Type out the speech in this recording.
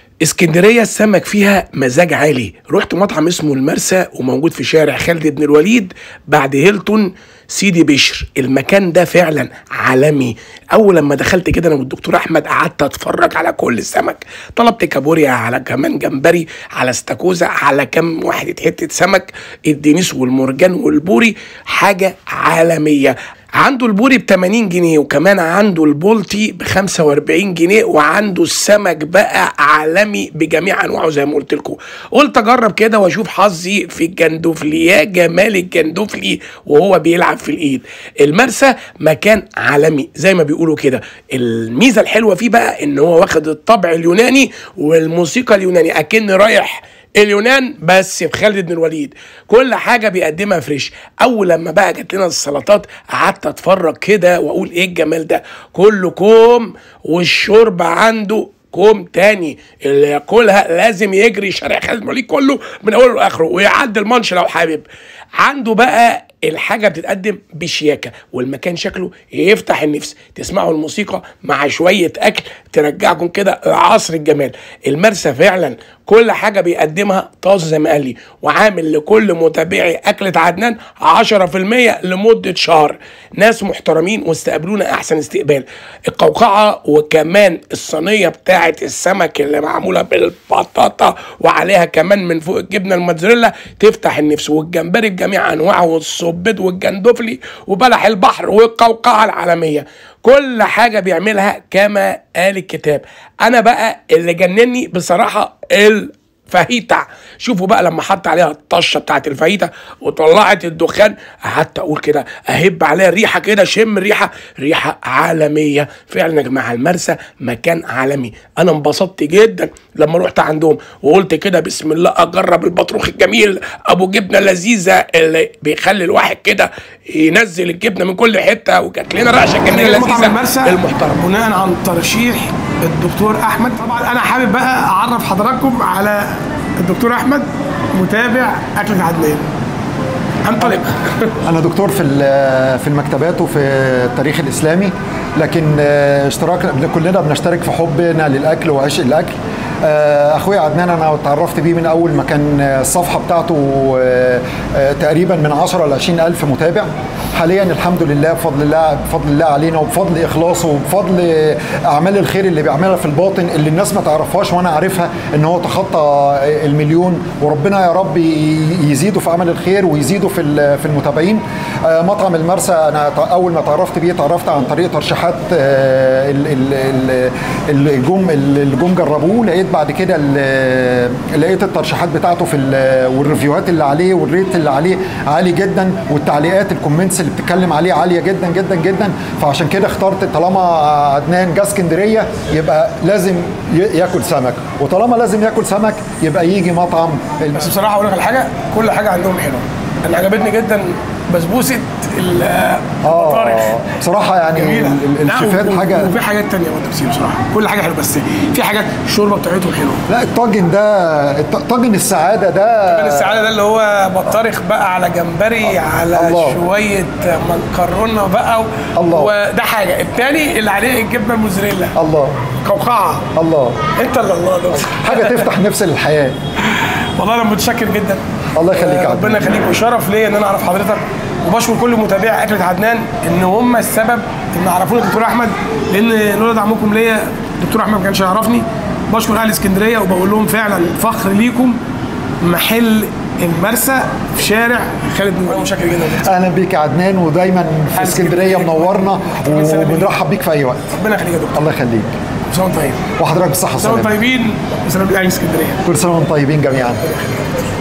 اسكندريه السمك فيها مزاج عالي رحت مطعم اسمه المرسى وموجود في شارع خالد بن الوليد بعد هيلتون سيدي بشر المكان ده فعلا عالمي اول لما دخلت كده انا والدكتور احمد قعدت اتفرج على كل السمك طلبت كابوريا على كمان جمبري على استاكوزا على كام واحده حته سمك الدنيس والمرجان والبوري حاجه عالميه عنده البوري ب 80 جنيه وكمان عنده البولتي ب 45 جنيه وعنده السمك بقى عالمي بجميع انواعه زي ما قلت لكم قلت اجرب كده واشوف حظي في الجندوفلي يا جمال الجندوفلي وهو بيلعب في الايد المرسى مكان عالمي زي ما بيقولوا كده الميزه الحلوه فيه بقى ان هو واخد الطبع اليوناني والموسيقى اليوناني اكن رايح اليونان بس في خالد بن الوليد كل حاجه بيقدمها فريش اول لما بقى جت لنا السلطات قعدت اتفرج كده واقول ايه الجمال ده كله كوم والشرب عنده كوم تاني اللي ياكلها لازم يجري شارع خالد بن الوليد كله من اوله لاخره ويعدي المانش لو حابب عنده بقى الحاجة بتتقدم بشياكة والمكان شكله يفتح النفس تسمعوا الموسيقى مع شوية أكل ترجعكم كده لعصر الجمال المرسى فعلا كل حاجة بيقدمها طازة زي ما قال لي وعامل لكل متابعي أكلة عدنان 10% لمدة شهر ناس محترمين واستقبلونا أحسن استقبال القوقعة وكمان الصينية بتاعة السمك اللي معمولة بالبطاطا وعليها كمان من فوق الجبنة الموتزاريلا تفتح النفس والجمبري بجميع أنواعه والصبيط والجندفلي وبلح البحر والقوقعة العالمية كل حاجة بيعملها كما قال الكتاب أنا بقى اللي جنني بصراحة الفاهيتا شوفوا بقى لما حط عليها الطشه بتاعت الفاهيتا وطلعت الدخان قعدت اقول كده اهب عليها الريحه كده شم الريحه ريحه عالميه فعلا يا جماعه المرسى مكان عالمي انا انبسطت جدا لما رحت عندهم وقلت كده بسم الله اجرب البطروخ الجميل ابو جبنه لذيذه اللي بيخلي الواحد كده ينزل الجبنه من كل حته وكانت لنا رقشه جميله مطعم لذيذه المرسى المحترم بناء عن ترشيح الدكتور احمد طبعا انا حابب بقى اعرف حضراتكم على الدكتور احمد متابع اكله عدنان انطلق انا دكتور في ال- في المكتبات وفي التاريخ الاسلامي لكن آه، اشتراك كلنا بنشترك في حبنا للاكل وعشق الاكل آه، اخويا عدنان انا اتعرفت بيه من اول ما كان الصفحه بتاعته آه، آه، تقريبا من 10 ل 20 الف متابع حاليا الحمد لله بفضل الله بفضل الله علينا وبفضل اخلاصه وبفضل اعمال الخير اللي بيعملها في الباطن اللي الناس ما تعرفهاش وانا عارفها ان هو تخطى المليون وربنا يا رب ي- يزيده في عمل الخير ويزيده في ال- في المتابعين آه، مطعم المرسى انا ت- اول ما تعرفت بيه تعرفت عن طريق ترشيحات آه، ال- ال- ال- اللي جم اللي جم جربوه لقيت بعد كده ال- لقيت الترشيحات بتاعته في ال- والريفيوهات اللي عليه والريت اللي عليه عالي جدا والتعليقات الكومنتس اللي بتتكلم عليه عاليه جدا جدا جدا فعشان كده اخترت طالما عدنان جه اسكندريه يبقى لازم ي- ياكل سمك وطالما لازم ياكل سمك يبقى يجي مطعم الم- بس بصراحه اقول لك على حاجه كل حاجه عندهم حلوه انا عجبتني جدا بسبوسه ال- البطارخ اه بصراحه يعني جميله ال- ال- لا، الشيفات و- حاجه وفي حاجات تانية برضه كتير بصراحه كل حاجه حلوه بس في حاجات الشوربه بتاعتهم حلوه لا الطاجن ده الط- طاجن السعاده ده كان السعاده ده اللي هو بطارخ بقى على جمبري على الله. شويه مكرونه بقى و... الله. وده حاجه التاني اللي عليه الجبنه الموزاريلا الله قوقعه الله انت اللي الله ده حاجه تفتح نفس الحياه والله انا متشكر جدا الله يخليك يا ربنا عبد يخليك وشرف ليا ان انا اعرف حضرتك وبشكر كل متابعي اكله عدنان ان هم السبب ان عرفوني دكتور احمد لان لولا دعمكم ليا دكتور احمد ما كانش يعرفني بشكر اهل اسكندريه وبقول لهم فعلا فخر ليكم محل المرسى في شارع خالد بن الوليد متشكر جدا يا دكتور. اهلا بيك يا عدنان ودايما في أهلا اسكندريه بيك. منورنا ربنا يسلمك. وبنرحب بيك في اي وقت ربنا يخليك يا دكتور الله يخليك كل سنه وانتم طيب وحضرتك بالصحه كل سنه وانتم والسلامه طيبين وسلام لاهل اسكندريه كل سنه وانتم طيبين جميعا